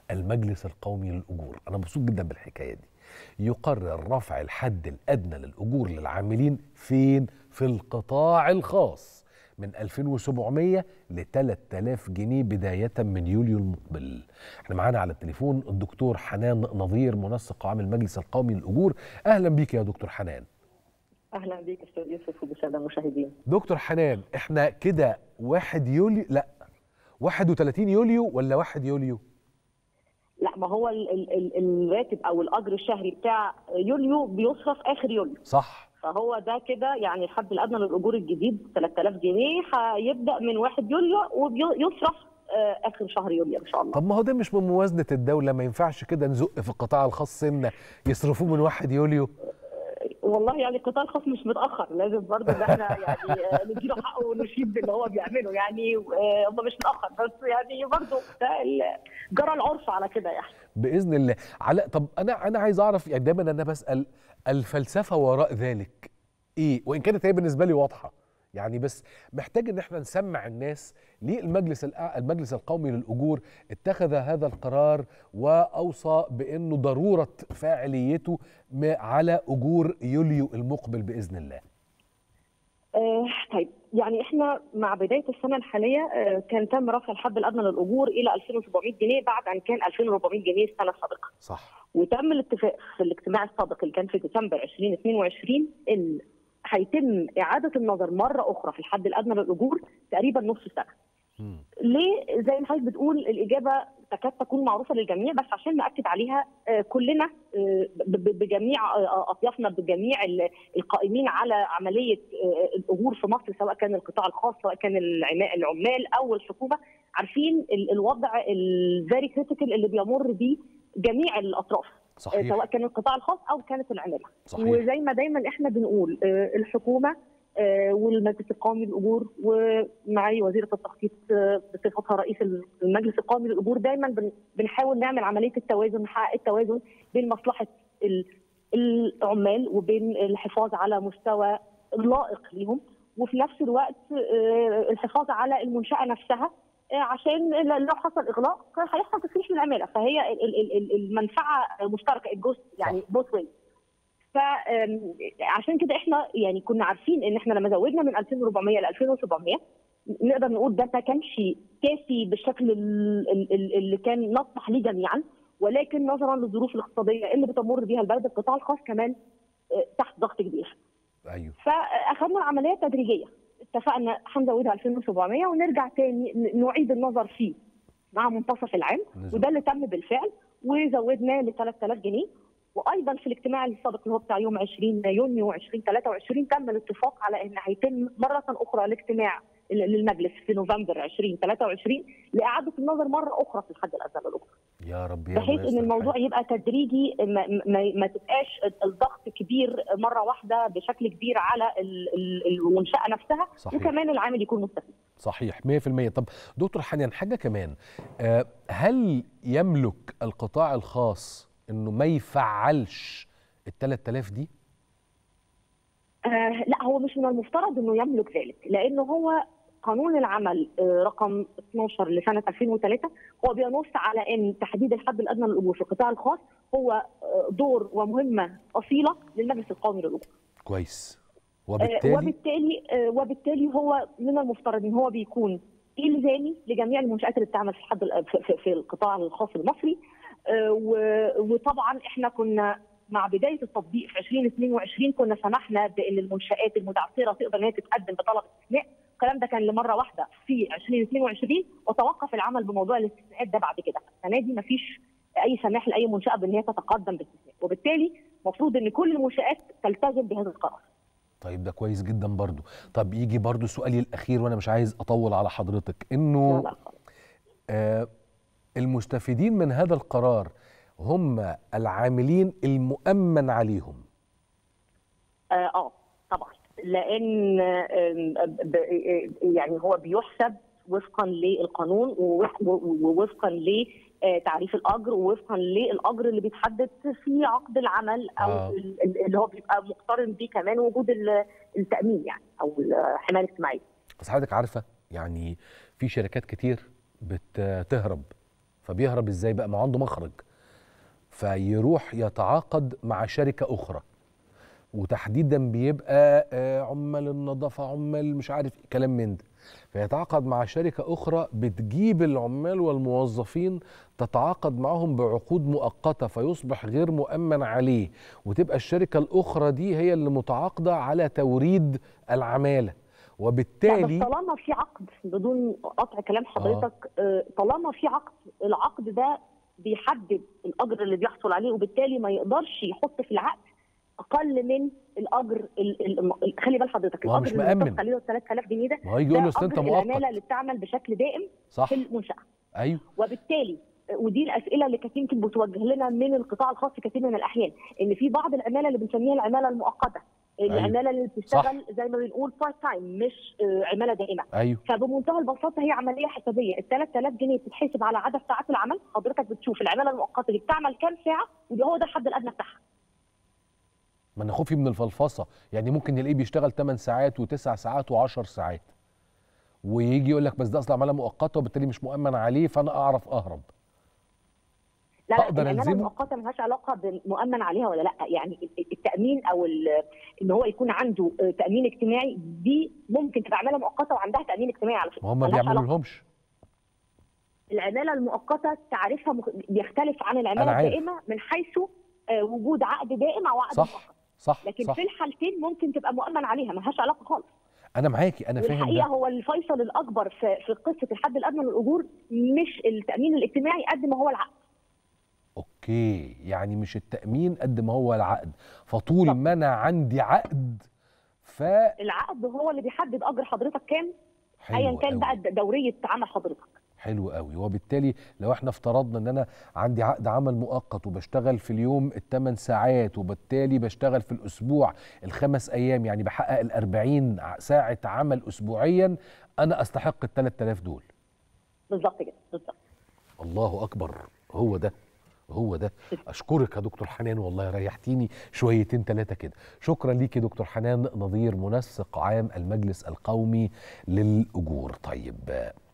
المجلس القومي للأجور أنا مبسوط جدا بالحكاية دي يقرر رفع الحد الأدنى للأجور للعاملين فين؟ في القطاع الخاص من 2700 ل 3000 جنيه بداية من يوليو المقبل احنا معانا على التليفون الدكتور حنان نظير منسق عام المجلس القومي للأجور أهلا بيك يا دكتور حنان اهلا بيك استاذ يوسف وبالساده المشاهدين دكتور حنان احنا كده 1 يوليو لا 31 يوليو ولا 1 يوليو لا ما هو ال- ال- ال- الراتب او الاجر الشهري بتاع يوليو بيصرف اخر يوليو صح فهو ده كده يعني الحد الادنى للاجور الجديد 3000 جنيه هيبدا من 1 يوليو ويصرف آه، اخر شهر يوليو ان شاء الله طب ما هو ده مش من موازنة الدولة ما ينفعش كده نزق في القطاع الخاص سنة يصرفوه من 1 يوليو والله يعني القطاع الخاص مش متاخر لازم برضه ان احنا يعني آه، نديله حقه ونشيد باللي هو بيعمله يعني آه، هم مش متاخر بس يعني برضه ده ال- جرى العرف على كده يعني باذن الله على طب انا انا عايز اعرف يعني دايما انا بسال الفلسفه وراء ذلك ايه وان كانت هي بالنسبه لي واضحه يعني بس محتاج ان احنا نسمع الناس ليه المجلس الأع- المجلس القومي للاجور اتخذ هذا القرار واوصى بانه ضروره فاعليته م- على اجور يوليو المقبل باذن الله آه، طيب يعني احنا مع بدايه السنه الحاليه آه، كان تم رفع الحد الادنى للاجور الى 2700 جنيه بعد ان كان 2400 جنيه السنه السابقه صح وتم الاتفاق في الاجتماع السابق اللي كان في ديسمبر 2022 ان هيتم اعاده النظر مره اخرى في الحد الادنى للاجور تقريبا نص سنه مم. ليه زي ما حضرتك بتقول الاجابه تكاد تكون معروفه للجميع بس عشان ناكد عليها آه، كلنا آه، ب- ب- بجميع آه، اطيافنا بجميع ال- القائمين على عمليه آه، الاجور في مصر سواء كان القطاع الخاص سواء كان العما- العمال او الحكومه عارفين ال- الوضع الفيري كريتيكال اللي بيمر بيه جميع الاطراف آه، صحيح سواء كان القطاع الخاص او كانت العماله صحيح وزي ما دايما احنا بنقول آه، الحكومه آه، والمجلس القومي للاجور ومعي وزيره التخطيط آه، بصفتها رئيس المجلس القومي للاجور دايما بن- بنحاول نعمل عمليه التوازن نحقق التوازن بين مصلحه ال- العمال وبين الحفاظ على مستوى لائق ليهم وفي نفس الوقت آه، الحفاظ على المنشاه نفسها آه، عشان لو حصل اغلاق هيحصل تسريح للعماله فهي ال- ال- ال- المنفعه مشتركه الجزء يعني بوث واي فعشان كده احنا يعني كنا عارفين ان احنا لما زودنا من 2400 ل 2700 نقدر نقول ده ما كانش كافي بالشكل ال- ال- ال- اللي كان نطمح ليه جميعا ولكن نظرا للظروف الاقتصاديه اللي بتمر بيها البلد القطاع الخاص كمان آه، تحت ضغط كبير ايوه فاخذنا العمليه تدريجيه اتفقنا هنزودها 2700 ونرجع تاني ن- نعيد النظر فيه مع منتصف العام نزول. وده اللي تم بالفعل وزودناه ل 3000 جنيه وايضا في الاجتماع السابق اللي هو بتاع يوم 20 يونيو 2023 تم الاتفاق على ان هيتم مره اخرى الاجتماع للمجلس في نوفمبر 2023 لاعاده النظر مره اخرى في الحد الادنى للاجور يا رب يا بحيث رب ان الموضوع يبقى تدريجي ما, ما, ما تبقاش الضغط كبير مره واحده بشكل كبير على ال- ال- المنشاه نفسها صحيح. وكمان العامل يكون مستفيد صحيح 100% طب دكتور حنان حاجة كمان آه، هل يملك القطاع الخاص انه ما يفعلش ال 3000 دي؟ آه لا هو مش من المفترض انه يملك ذلك لانه هو قانون العمل آه رقم 12 لسنه 2003 هو بينص على ان تحديد الحد الادنى للاجور في القطاع الخاص هو آه دور ومهمه اصيله للمجلس القومي للاجور كويس آه، وبالتالي وبالتالي آه، وبالتالي هو من المفترض ان هو بيكون الزامي لجميع المنشات اللي بتعمل في الحد ال- في- في- في القطاع الخاص المصري آه، و- وطبعا احنا كنا مع بدايه التطبيق في 2022 كنا سمحنا بان المنشات المتعثره تقدر ان هي تتقدم بطلب استثناء الكلام ده كان لمره واحده في 2022 وتوقف العمل بموضوع الاستثناءات ده بعد كده السنه دي مفيش اي سماح لاي منشاه بان هي تتقدم باستثناء وبالتالي المفروض ان كل المنشات تلتزم بهذا القرار طيب ده كويس جدا برضو طب يجي برضو سؤالي الاخير وانا مش عايز اطول على حضرتك انه لا لا خالص. آه المستفيدين من هذا القرار هم العاملين المؤمن عليهم اه آه، طبعا لان آم، ب- آه، يعني هو بيحسب وفقا للقانون ووف- ووفقا لتعريف الاجر ووفقا للاجر اللي بيتحدد في عقد العمل او آه. ال- ال- اللي هو بيبقى مقترن بيه كمان وجود ال- التامين يعني او الحمايه الاجتماعيه بس حضرتك عارفه يعني في شركات كتير بتهرب فبيهرب ازاي بقى ما عنده مخرج فيروح يتعاقد مع شركه اخرى وتحديدا بيبقى آه، عمال النظافه عمال مش عارف إيه، كلام من ده فيتعاقد مع شركه اخرى بتجيب العمال والموظفين تتعاقد معهم بعقود مؤقته فيصبح غير مؤمن عليه وتبقى الشركه الاخرى دي هي اللي متعاقده على توريد العماله لا وبالتالي بس طالما في عقد بدون قطع كلام حضرتك آه. طالما في عقد العقد ده بيحدد الاجر اللي بيحصل عليه وبالتالي ما يقدرش يحط في العقد اقل من الاجر ال ال ال- خلي بال حضرتك ما هو مش الاجر اللي مأمن. متفق عليه 3000 جنيه ده ما هو يجي يقول له ده اصل انت أجر العماله مؤقت اللي بتعمل بشكل دائم صح في المنشاه ايوه وبالتالي ودي الاسئله اللي كانت يمكن بتوجه لنا من القطاع الخاص في كثير من الاحيان ان في بعض العماله اللي بنسميها العماله المؤقته العماله اللي بتشتغل زي ما بنقول بارت تايم مش آه، عماله دائمه ايوه فبمنتهى البساطه هي عمليه حسابيه ال 3000 جنيه بتتحسب على عدد ساعات العمل حضرتك بتشوف العماله المؤقته دي بتعمل كام ساعه ودي هو ده الحد الادنى بتاعها ما انا خوفي من الفلفصه يعني ممكن نلاقيه بيشتغل 8 ساعات و9 ساعات و10 ساعات ويجي يقول لك بس ده اصلا عماله مؤقته وبالتالي مش مؤمن عليه فانا اعرف اهرب لا لا أقدر العماله ألزمه؟ المؤقته ملهاش علاقه بالمؤمن عليها ولا لا يعني التامين او ال- ان هو يكون عنده آه، تامين اجتماعي دي ممكن تبقى عماله مؤقته وعندها تامين اجتماعي على فكره ما هم ما ملهاش بيعملوا علاقة. لهمش العماله المؤقته تعريفها مخ- بيختلف عن أنا العماله عارف. الدائمه من حيث آه، وجود عقد دائم او عقد صح مؤقت صح لكن صح في الحالتين ممكن تبقى مؤمن عليها ملهاش علاقه خالص انا معاكي انا فاهم والحقيقه ده هو الفيصل الاكبر في في قصه الحد الادنى للاجور مش التامين الاجتماعي قد ما هو العقد اوكي يعني مش التامين قد ما هو العقد فطول بالظبط. ما انا عندي عقد ف العقد هو اللي بيحدد اجر حضرتك كام حلو ايا كان أوي. بقى دوريه عمل حضرتك حلو قوي وبالتالي لو احنا افترضنا ان انا عندي عقد عمل مؤقت وبشتغل في اليوم الثمان ساعات وبالتالي بشتغل في الاسبوع الخمس ايام يعني بحقق الأربعين ساعة عمل اسبوعيا انا استحق ال 3000 دول بالظبط كده بالظبط الله اكبر هو ده هو ده اشكرك يا دكتور حنان والله ريحتيني شويتين ثلاثه كده شكرا ليك يا دكتور حنان نظير منسق عام المجلس القومي للاجور طيب